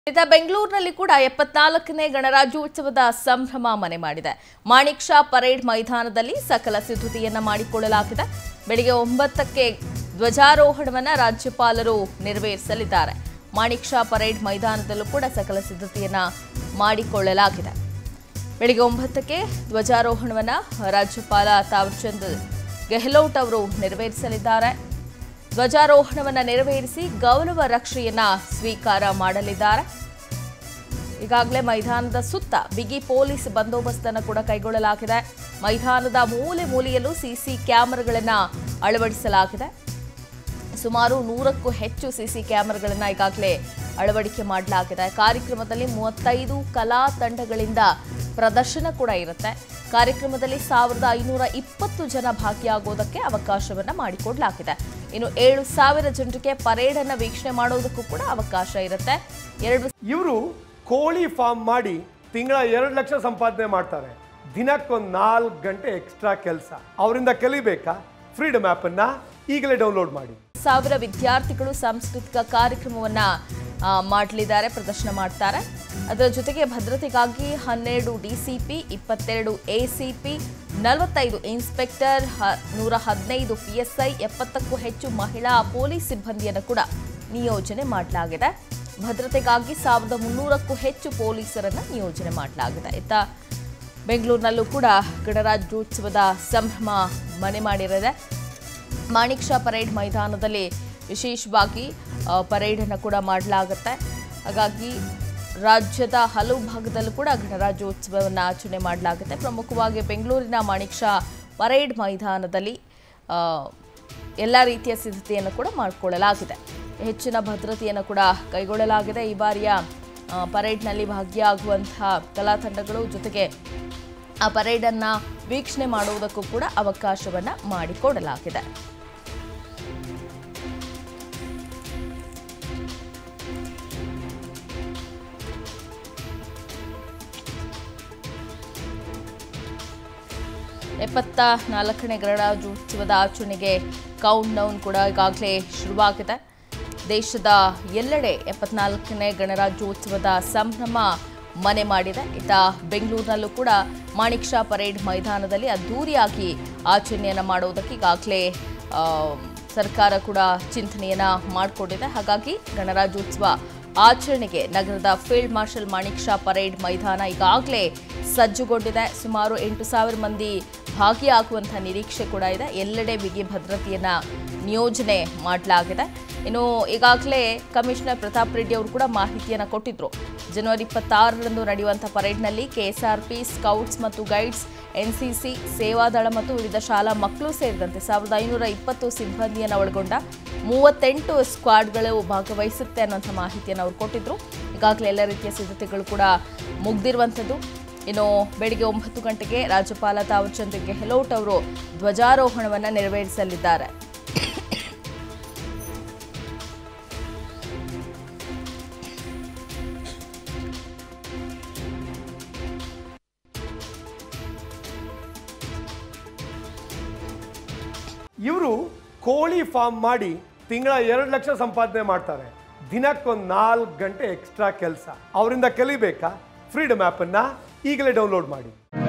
ಇತ್ತ ಬೆಂಗಳೂರಿನಲ್ಲಿ ಕೂಡ ಎಪ್ಪತ್ನಾಲ್ಕನೇ ಗಣರಾಜ್ಯೋತ್ಸವದ ಸಂಭ್ರಮ ಮನೆ ಮಾಡಿದೆ ಮಾಣಿಕ್ ಶಾ ಪರೇಡ್ ಮೈದಾನದಲ್ಲಿ ಸಕಲ ಸಿದ್ಧತೆಯನ್ನ ಮಾಡಿಕೊಳ್ಳಲಾಗಿದೆ ಬೆಳಿಗ್ಗೆ ಒಂಬತ್ತಕ್ಕೆ ಧ್ವಜಾರೋಹಣವನ್ನ ರಾಜ್ಯಪಾಲರು ನೆರವೇರಿಸಲಿದ್ದಾರೆ ಮಾಣಿಕ್ ಶಾ ಪರೇಡ್ ಮೈದಾನದಲ್ಲೂ ಕೂಡ ಸಕಲ ಸಿದ್ಧತೆಯನ್ನ ಮಾಡಿಕೊಳ್ಳಲಾಗಿದೆ ಬೆಳಿಗ್ಗೆ ಒಂಬತ್ತಕ್ಕೆ ಧ್ವಜಾರೋಹಣವನ್ನ ರಾಜ್ಯಪಾಲ ತಾವರ್ಚಂದ್ ಗೆಹ್ಲೋಟ್ ಅವರು ನೆರವೇರಿಸಲಿದ್ದಾರೆ ಧ್ವಜಾರೋಹಣವನ್ನ ನೆರವೇರಿಸಿ ಗೌರವ ರಕ್ಷೆಯನ್ನ ಸ್ವೀಕಾರ ಮಾಡಲಿದ್ದಾರೆ ಈಗಾಗಲೇ ಮೈದಾನದ ಸುತ್ತ ಬಿಗಿ ಪೊಲೀಸ್ ಬಂದೋಬಸ್ತನ್ನು ಕೂಡ ಕೈಗೊಳ್ಳಲಾಗಿದೆ ಮೈದಾನದ ಮೂಲೆ ಮೂಲೆಯಲ್ಲೂ ಸಿಸಿ ಕ್ಯಾಮೆರಾಗಳನ್ನು ಅಳವಡಿಸಲಾಗಿದೆ ಸುಮಾರು ನೂರಕ್ಕೂ ಹೆಚ್ಚು ಸಿಸಿ ಕ್ಯಾಮೆರಾಗಳನ್ನು ಈಗಾಗಲೇ ಅಳವಡಿಕೆ ಮಾಡಲಾಗಿದೆ ಕಾರ್ಯಕ್ರಮದಲ್ಲಿ ಮೂವತ್ತೈದು ಕಲಾ ತಂಡಗಳಿಂದ ಪ್ರದರ್ಶನ ಕೂಡ ಇರುತ್ತೆ ಕಾರ್ಯಕ್ರಮದಲ್ಲಿ ಸಾವಿರದ ಐನೂರ ಇಪ್ಪತ್ತು ಜನ ಭಾಗಿಯಾಗೋದಕ್ಕೆ ಅವಕಾಶವನ್ನ ಮಾಡಿಕೊಡಲಾಗಿದೆ ಇನ್ನು ಏಳು ಸಾವಿರ ಜನರಿಗೆ ಪರೇಡ್ ಅನ್ನ ವೀಕ್ಷಣೆ ಮಾಡೋದಕ್ಕೂ ಕೂಡ ಅವಕಾಶ ಇರುತ್ತೆ ಎರಡು ಇವರು ಕೋಳಿ ಫಾರ್ಮ್ ಮಾಡಿ ತಿಂಗಳ ಎರಡು ಲಕ್ಷ ಸಂಪಾದನೆ ಮಾಡ್ತಾರೆ ದಿನಕ್ಕೊಂದು ನಾಲ್ಕು ಗಂಟೆ ಎಕ್ಸ್ಟ್ರಾ ಕೆಲಸ ಅವರಿಂದ ಕಲಿಬೇಕಾ ಫ್ರೀಡಮ್ ಆ್ಯಪನ್ನು ಈಗಲೇ ಡೌನ್ಲೋಡ್ ಮಾಡಿ ಸಾವಿರ ವಿದ್ಯಾರ್ಥಿಗಳು ಸಾಂಸ್ಕೃತಿಕ ಕಾರ್ಯಕ್ರಮವನ್ನ ಆ, ಮಾಡಲಿದ್ದಾರೆ ಪ್ರದರ್ಶನ ಮಾಡ್ತಾರೆ ಅದರ ಜೊತೆಗೆ ಭದ್ರತೆಗಾಗಿ ಹನ್ನೆರಡು ಡಿಸಿಪಿ ಇಪ್ಪತ್ತೆರಡು ಎಸಿಪಿ ನಲವತ್ತೈದು ಇನ್ಸ್ಪೆಕ್ಟರ್ ಹ- ನೂರ ಹದಿನೈದು ಪಿಎಸ್ಐ ಎಪ್ಪತ್ತಕ್ಕೂ ಹೆಚ್ಚು ಮಹಿಳಾ ಪೊಲೀಸ್ ಸಿಬ್ಬಂದಿಯನ್ನು ಕೂಡ ನಿಯೋಜನೆ ಮಾಡಲಾಗಿದೆ ಭದ್ರತೆಗಾಗಿ ಸಾವಿರದ ಮುನ್ನೂರಕ್ಕೂ ಹೆಚ್ಚು ಪೊಲೀಸರನ್ನು ನಿಯೋಜನೆ ಮಾಡಲಾಗಿದೆ ಇತ್ತ ಬೆಂಗಳೂರಿನಲ್ಲೂ ಕೂಡ ಗಣರಾಜ್ಯೋತ್ಸವದ ಸಂಭ್ರಮ ಮನೆ ಮಾಡಿರದೆ ಮಾಣಿಕ್ ಶಾ ಪರೇಡ್ ಮೈದಾನದಲ್ಲಿ ವಿಶೇಷವಾಗಿ ಆ, ಪರೇಡನ್ನು ಕೂಡ ಮಾಡಲಾಗುತ್ತೆ ಹಾಗಾಗಿ ರಾಜ್ಯದ ಹಲವು ಭಾಗದಲ್ಲೂ ಕೂಡ ಗಣರಾಜ್ಯೋತ್ಸವವನ್ನು ಆಚರಣೆ ಮಾಡಲಾಗುತ್ತೆ ಪ್ರಮುಖವಾಗಿ ಬೆಂಗಳೂರಿನ ಮಾಣಿಕ್ ಶಾ ಪರೇಡ್ ಮೈದಾನದಲ್ಲಿ ಆ, ಎಲ್ಲ ರೀತಿಯ ಸಿದ್ಧತೆಯನ್ನು ಕೂಡ ಮಾಡಿಕೊಳ್ಳಲಾಗಿದೆ ಹೆಚ್ಚಿನ ಭದ್ರತೆಯನ್ನು ಕೂಡ ಕೈಗೊಳ್ಳಲಾಗಿದೆ ಈ ಬಾರಿಯ ಆ, ಪರೇಡ್ನಲ್ಲಿ ಭಾಗಿಯಾಗುವಂತಹ ಕಲಾ ತಂಡಗಳು ಜೊತೆಗೆ ಆ ಪರೇಡನ್ನು ವೀಕ್ಷಣೆ ಮಾಡುವುದಕ್ಕೂ ಕೂಡ ಅವಕಾಶವನ್ನು ಮಾಡಿಕೊಡಲಾಗಿದೆ ಎಪ್ಪತ್ತ ನಾಲ್ಕನೇ ಗಣರಾಜ್ಯೋತ್ಸವದ ಆಚರಣೆಗೆ ಕೌಂಟ್ ಡೌನ್ ಕೂಡ ಈಗಾಗಲೇ ಶುರುವಾಗಿದೆ ದೇಶದ ಎಲ್ಲೆಡೆ ಎಪ್ಪತ್ನಾಲ್ಕನೇ ಗಣರಾಜ್ಯೋತ್ಸವದ ಸಂಭ್ರಮ ಮನೆ ಮಾಡಿದೆ ಇತ್ತ ಬೆಂಗಳೂರಿನಲ್ಲೂ ಕೂಡ ಮಾಣಿಕ್ ಶಾ ಪರೇಡ್ ಮೈದಾನದಲ್ಲಿ ಅದ್ಧೂರಿಯಾಗಿ ಆಚರಣೆಯನ್ನು ಮಾಡುವುದಕ್ಕೆ ಈಗಾಗಲೇ ಆ, ಸರ್ಕಾರ ಕೂಡ ಚಿಂತನೆಯನ್ನ ಮಾಡಿಕೊಂಡಿದೆ ಹಾಗಾಗಿ ಗಣರಾಜ್ಯೋತ್ಸವ ಆಚರಣೆಗೆ ನಗರದ field marshal Manekshaw parade ಮೈದಾನ ಈಗಾಗಲೇ ಸಜ್ಜುಗೊಂಡಿದೆ ಸುಮಾರು ಎಂಟು ಸಾವಿರ ಮಂದಿ ಭಾಗಿಯಾಗುವಂತಹ ನಿರೀಕ್ಷೆ ಕೂಡ ಇದೆ ಎಲ್ಲೆಡೆ ಬಿಗಿ ಭದ್ರತೆಯನ್ನ ನಿಯೋಜನೆ ಮಾಡಲಾಗಿದೆ ಇನ್ನು ಈಗಾಗಲೇ ಕಮಿಷನರ್ ಪ್ರತಾಪ್ ರೆಡ್ಡಿ ಅವರು ಕೂಡ ಮಾಹಿತಿಯನ್ನು ಕೊಟ್ಟಿದ್ರು ಜನವರಿ ಇಪ್ಪತ್ತಾರರಂದು ನಡೆಯುವಂಥ ಪರೇಡ್ನಲ್ಲಿ ಕೆಎಸ್ಆರ್ಪಿ ಸ್ಕೌಟ್ಸ್ ಮತ್ತು ಗೈಡ್ಸ್ ಎನ್ಸಿಸಿ ಸೇವಾದಳ ಮತ್ತು ವಿವಿಧ ಶಾಲಾ ಮಕ್ಕಳು ಸೇರಿದಂತೆ ಸಾವಿರದ ಐನೂರ ಇಪ್ಪತ್ತು ಸಿಬ್ಬಂದಿಯನ್ನು ಒಳಗೊಂಡ ಮೂವತ್ತೆಂಟು ಸ್ಕ್ವಾಡ್ಗಳು ಭಾಗವಹಿಸುತ್ತೆ ಅನ್ನೋಂಥ ಮಾಹಿತಿಯನ್ನು ಅವರು ಕೊಟ್ಟಿದ್ರು ಈಗಾಗಲೇ ಎಲ್ಲ ರೀತಿಯ ಸಿದ್ಧತೆಗಳು ಕೂಡ ಮುಗ್ದಿರುವಂಥದ್ದು ಇನ್ನು ಬೆಳಿಗ್ಗೆ ಒಂಬತ್ತು ಗಂಟೆಗೆ ರಾಜ್ಯಪಾಲ ತಾವರ್ಚಂದ್ ಗೆಹ್ಲೋಟ್ ಅವರು ಧ್ವಜಾರೋಹಣವನ್ನು ನೆರವೇರಿಸಲಿದ್ದಾರೆ ಇವರು ಕೋಳಿ ಫಾರ್ಮ್ ಮಾಡಿ ತಿಂಗಳ ಎರಡು ಲಕ್ಷ ಸಂಪಾದನೆ ಮಾಡ್ತಾರೆ ದಿನಕ್ಕೊಂದು ನಾಲ್ಕು ಗಂಟೆ ಎಕ್ಸ್ಟ್ರಾ ಕೆಲಸ ಅವರಿಂದ ಕಲಿಬೇಕಾ ಫ್ರೀಡಮ್ ಆ್ಯಪನ್ನು ಈಗಲೇ ಡೌನ್ಲೋಡ್ ಮಾಡಿ